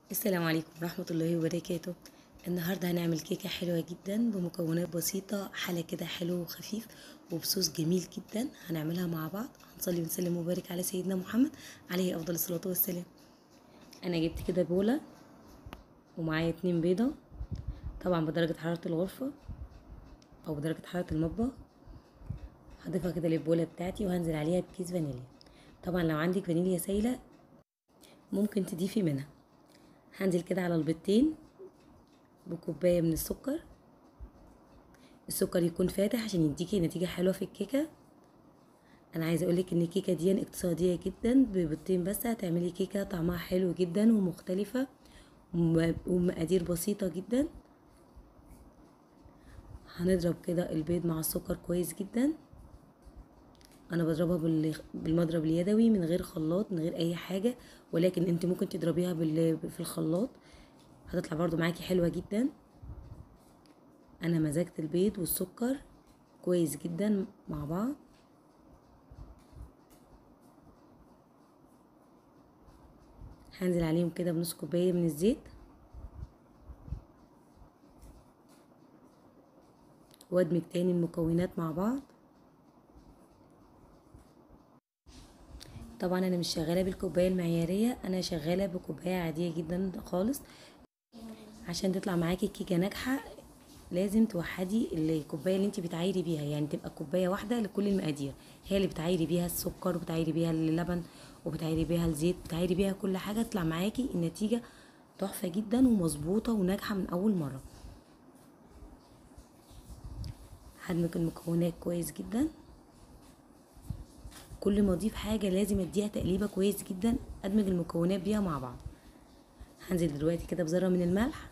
السلام عليكم ورحمة الله وبركاته النهاردة هنعمل كيكة حلوة جدا بمكونات بسيطة حلا كده حلو وخفيف وبصوص جميل جدا هنعملها مع بعض هنصلي ونسلم وبارك على سيدنا محمد عليه أفضل الصلاة والسلام أنا جبت كده بولة ومعايا اتنين بيضة طبعا بدرجة حرارة الغرفة أو بدرجة حرارة المطبخ هضيفها كده للبولة بتاعتي وهنزل عليها بكيس فانيليا طبعا لو عندك فانيليا سايلة ممكن تضيفي منها هنزل كده على البيضتين بكوبايه من السكر السكر يكون فاتح عشان يديكي نتيجه حلوه في الكيكه انا عايزه اقولك ان الكيكه دي اقتصاديه جدا ببيضتين بس هتعملي كيكه طعمها حلو جدا ومختلفه ومقادير بسيطه جدا هنضرب كده البيض مع السكر كويس جدا انا بضربها بالمضرب اليدوي من غير خلاط من غير اي حاجه ولكن انت ممكن تضربيها في الخلاط هتطلع برضو معاكي حلوه جدا انا مزجت البيض والسكر كويس جدا مع بعض هنزل عليهم كده بنص كوبايه من الزيت وادمج تاني المكونات مع بعض طبعا انا مش شغاله بالكوبايه المعياريه انا شغاله بكوبايه عاديه جدا خالص عشان تطلع معاكي الكيكه ناجحه لازم توحدي الكوبايه اللي انت بتعايري بيها يعني تبقى كوبايه واحده لكل المقادير هي اللي بتعايري بيها السكر وبتعايري بيها اللبن وبتعايري بيها الزيت بتعايري بيها كل حاجه تطلع معاكي النتيجه تحفه جدا ومظبوطه وناجحه من اول مره هدمج المكونات كويس جدا كل ما اضيف حاجه لازم اديها تقليبه كويس جدا ادمج المكونات بيها مع بعض هنزل دلوقتي كده بذره من الملح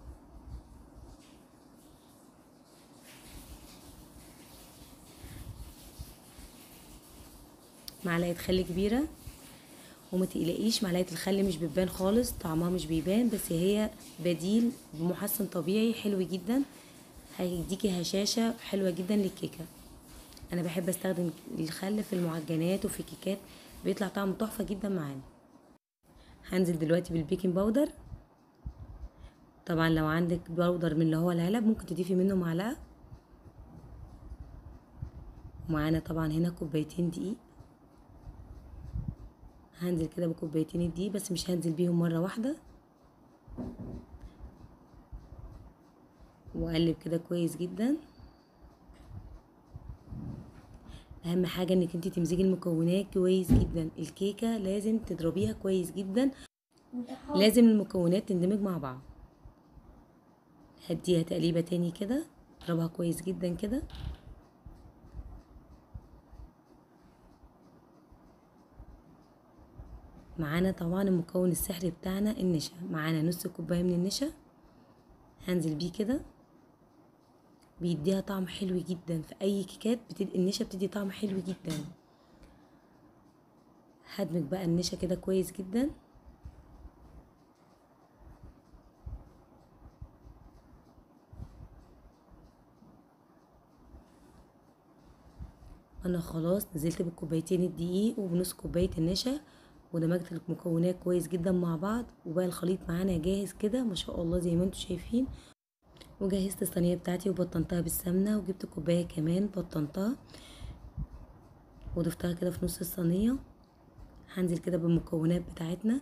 معلقه خل كبيره وما تقلقيش معلقه الخل مش بتبان خالص طعمها مش بيبان بس هي بديل بمحسن طبيعي حلو جدا هيديكي هشاشه حلوه جدا للكيكه انا بحب استخدم الخل في المعجنات وفي الكيكات بيطلع طعمه تحفه جدا معانا هنزل دلوقتي بالبيكنج باودر طبعا لو عندك باودر من اللي هو العلب ممكن تضيفي منه معلقه ومعانا طبعا هنا كوبايتين دقيق هنزل كده بكوبايتين الدقيق بس مش هنزل بيهم مره واحده واقلب كده كويس جدا اهم حاجه انك انت تمزجي المكونات كويس جدا الكيكه لازم تضربيها كويس جدا لازم المكونات تندمج مع بعض هديها تقليبه تاني كده اضربها كويس جدا كده معانا طبعا المكون السحري بتاعنا النشا معانا نص كوبايه من النشا هنزل بيه كده بيديها طعم حلو جدا في اي كيكات بتدي النشا بتدي طعم حلو جدا هدمج بقى النشا كده كويس جدا انا خلاص نزلت بالكوبايتين الدقيق وبنص كوبايه النشا ودمجت المكونات كويس جدا مع بعض وبقى الخليط معانا جاهز كده ما شاء الله زي ما انتم شايفين وجهزت الصينيه بتاعتي وبطنتها بالسمنه وجبت كوبايه كمان بطنتها وضفتها كده في نص الصينيه هنزل كده بالمكونات بتاعتنا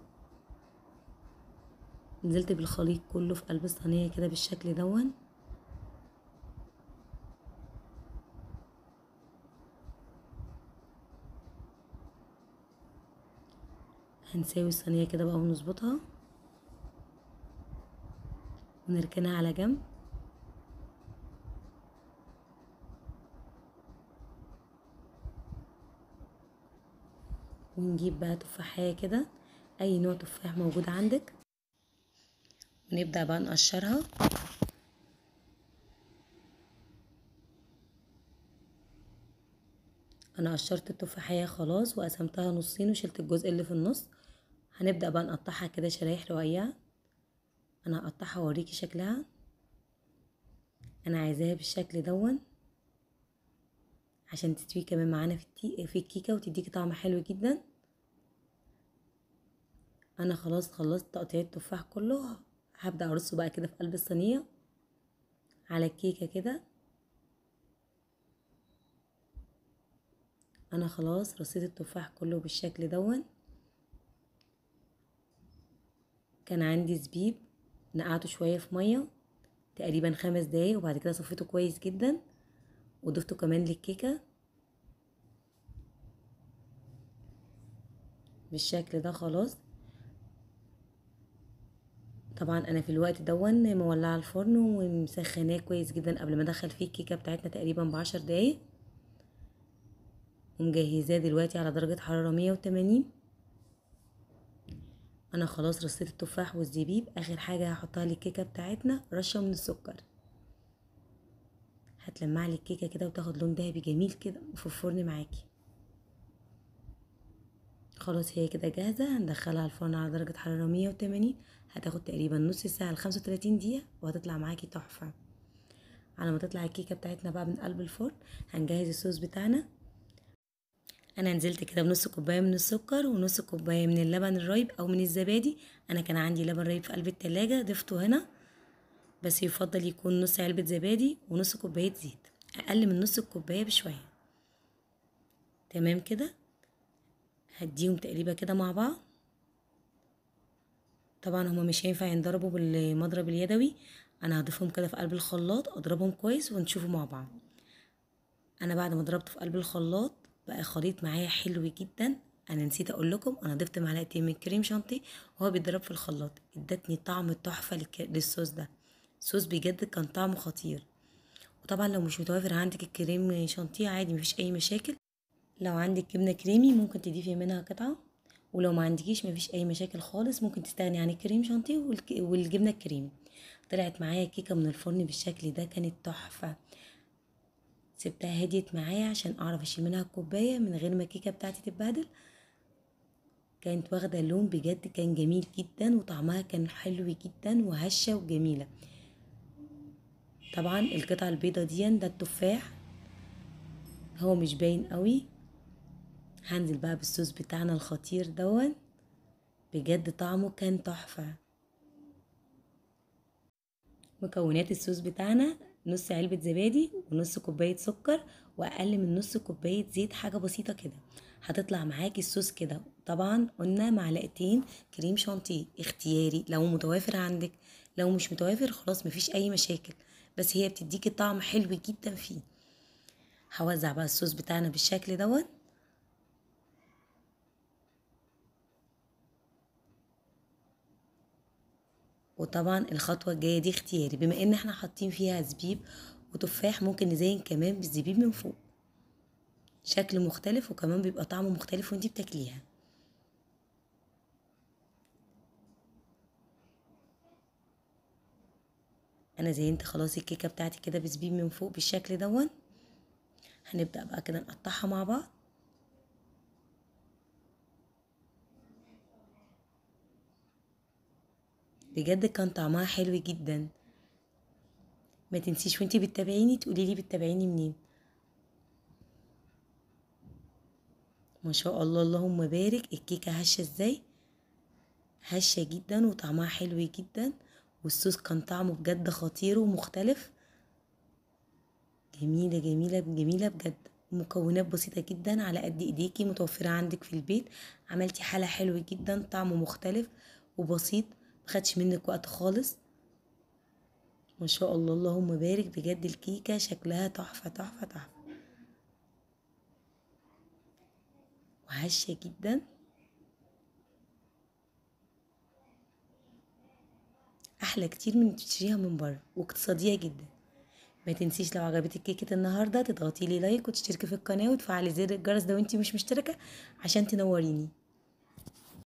نزلت بالخليط كله في قلب الصينيه كده بالشكل دون هنساوي الصينيه كده بقى ونظبطها ونركنها على جنب ونجيب بقى تفاحية كده اي نوع تفاح موجود عندك ونبدأ بقى نقشرها انا قشرت التفاحية خلاص وقسمتها نصين وشلت الجزء اللي في النص هنبدأ بقى نقطعها كده شرايح رقيقة انا هقطعها واوريكي شكلها انا عايزاها بالشكل دون عشان تستوي كمان معانا في التي... في الكيكه وتديكي طعم حلو جدا انا خلاص خلصت تقطيع التفاح كله هبدأ ارصه بقى كده في قلب الصينية على الكيكة كده انا خلاص رصيت التفاح كله بالشكل دون كان عندي زبيب نقعته شوية في مية تقريبا خمس دقايق وبعد كده صفيته كويس جدا وضفته كمان للكيكة بالشكل ده خلاص طبعا انا في الوقت دون مولعه الفرن ومسخناه كويس جدا قبل ما ادخل فيه الكيكه بتاعتنا تقريبا بعشر دقايق ومجهزاه دلوقتي على درجه حراره مية وتمانين انا خلاص رصيت التفاح والزبيب اخر حاجه هحطها للكيكه بتاعتنا رشه من السكر هتلمع لي الكيكه كده وتاخد لون دهبي جميل كده في الفرن معاكي خلاص هي كده جاهزه هندخلها الفرن على درجه حراره مية وتمانين هتاخد تقريبا نص ساعه لخمسة وتلاتين دقيقه وهتطلع معاكي تحفه على ما تطلع الكيكه بتاعتنا بقى من قلب الفرن هنجهز الصوص بتاعنا انا نزلت كده بنص كوبايه من السكر ونص كوبايه من اللبن الرايب او من الزبادي انا كان عندي لبن رايب في قلب التلاجة ضفته هنا بس يفضل يكون نص علبه زبادي ونص كوبايه زيت اقل من نص الكوبايه بشويه تمام كده هديهم تقريبا كده مع بعض طبعا هما مش هينفع ينضربوا بالمضرب اليدوي انا هضيفهم كده في قلب الخلاط اضربهم كويس ونشوفه مع بعض انا بعد ما ضربته في قلب الخلاط بقى خليط معايا حلو جدا انا نسيت اقول لكم انا ضفت معلقتين من كريم شانتيه وهو بيتضرب في الخلاط ادتني طعم تحفه للصوص ده صوص بجد كان طعمه خطير وطبعا لو مش متوافر عندك الكريم شانتيه عادي مفيش اي مشاكل لو عندك جبنه كريمي ممكن تضيفي منها قطعه ولو ما عندكيش مفيش اي مشاكل خالص ممكن تستغني عن الكريم شانتيه والجبنه الكريمي طلعت معايا كيكه من الفرن بالشكل ده كانت تحفه سبتها هديت معايا عشان اعرف اشيل منها الكوبايه من غير ما الكيكه بتاعتي تتبهدل كانت واخده لون بجد كان جميل جدا وطعمها كان حلو جدا وهشه وجميله طبعا القطعه البيضه دي ده التفاح هو مش باين قوي هنزل بقى بالصوص بتاعنا الخطير دون بجد طعمه كان تحفه مكونات الصوص بتاعنا نص علبة زبادي ونص كوباية سكر وأقل من نص كوباية زيت حاجة بسيطة كده هتطلع معاكي الصوص كده طبعا قلنا معلقتين كريم شانتيه اختياري لو متوافر عندك لو مش متوافر خلاص مفيش أي مشاكل بس هي بتديكي طعم حلو جدا فيه هوزع بقى الصوص بتاعنا بالشكل دوت وطبعا الخطوة الجاية دي اختياري بما ان احنا حاطين فيها زبيب وتفاح ممكن نزين كمان بالزبيب من فوق شكل مختلف وكمان بيبقى طعمه مختلف وانتي بتاكليها انا زينت خلاص الكيكة بتاعتي كده بزبيب من فوق بالشكل دون هنبدأ بقى كده نقطعها مع بعض بجد كان طعمها حلو جدا ما تنسيش وانتي بتتابعيني تقولي لي بتتابعيني منين ما شاء الله اللهم بارك الكيكه هشه ازاي هشه جدا وطعمها حلو جدا والصوص كان طعمه بجد خطير ومختلف جميله جميله جميله بجد مكونات بسيطة جدا على قد ايديكي متوفرة عندك في البيت عملتي حالة حلو جدا طعمه مختلف وبسيط مخدش منك وقت خالص ما شاء الله اللهم بارك بجد الكيكه شكلها تحفه تحفه تحفه وهشه جدا احلى كتير من تشتريها من بره واقتصاديه جدا ما تنسيش لو عجبتك كيكه النهارده تضغطي لي لايك وتشتركي في القناه وتفعلي زر الجرس ده وانتي مش مشتركه عشان تنوريني